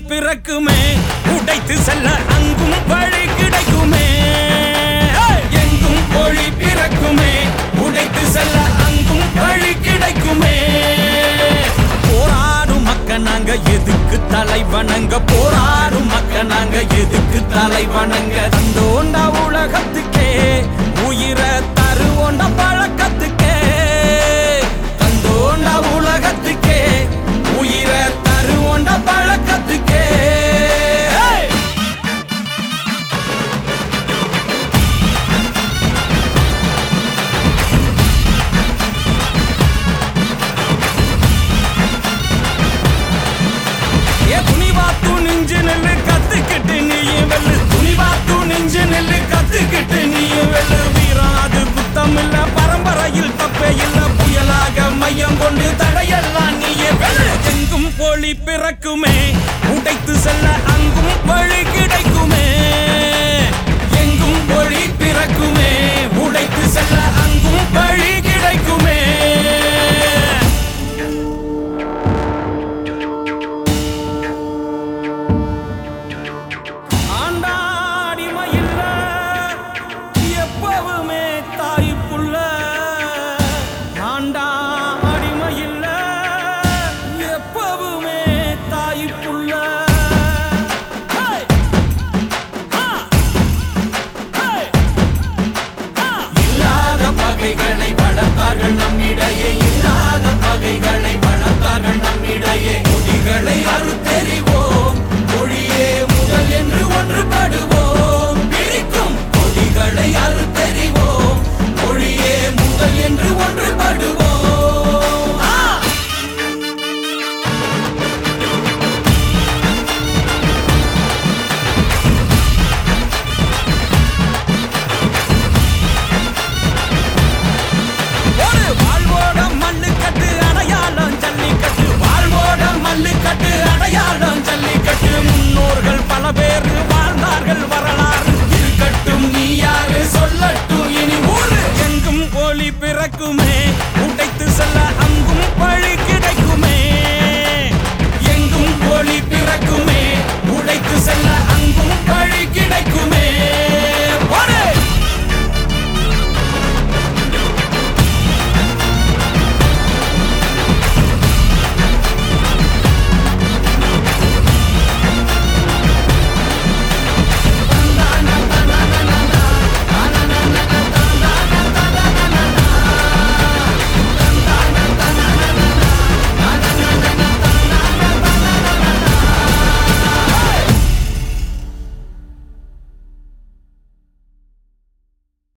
பிறக்குமே உடைத்து செல்ல அங்கும் வழி கிடைக்குமே எங்கும் மொழி பிறக்குமே உடைத்து செல்ல அங்கும் வழி கிடைக்குமே போராடும் மக்க நாங்க எதுக்கு தலை வணங்க போராடும் மக்க நாங்க எதுக்கு தலை வணங்க தந்தோண்டா உலகத்துக்கே உயிரை தருவோண்டா பழக்கத்துக்கே தந்தோண்டா உலகத்துக்கே உயிரை தருவோண்டா பழக்கத்துக்கே Hey! ஏ துணிவா துணிஞ்சு நெல்லு கத்துக்கிட்டு நீயும் வெல்லு துணிவா துணிஞ்சு நெல்லு கத்துக்கிட்டு நீயும் வெல்லு வீரம் அது குத்தம் இல்ல பரம்பரையில் தப்பே இல்ல புயலாக மையம் கொண்டு தடையெல்லாம் நீயே வெல்லு எங்கும் கோழி பிறக்குமே உடைத்து செல்ல அங்கும் வழி கிடைக்குமே எங்கும் ஒளி பிறக்குமே உடைத்து செல்ல அங்கும் வழி கிடைக்குமே ஆண்டாடிமையில்ல எப்பவுமே தாய் புள்ள ஆண்டாடிமையில்ல எப்பவுமே தாய் புள்ள Hey! Ha! Hey! Ha! இல்லாத பகைகளை வளர்த்தார்கள் நம்மிடையே இல்லாத பகைகளை வளர்த்தார்கள் நம்மிடையே மொழிகளை அறுத்தெறிவோம் மொழியே முதல் என்று ஒன்றுபடுவோம் பிரிக்கும் மொழிகளை அறுத்தெறிவோம் மொழியே முதல் என்று ஒன்றுபடுவோம் ஆ! ஒரு வாழ்வோட மல்லு கட்டு அடையாளம் ஜல்லிக்கட்டு வாழ்வோட மல்லு கட்டு அடையாளம் ஜல்லிக்கட்டு முன்னோர்கள் பல பேர்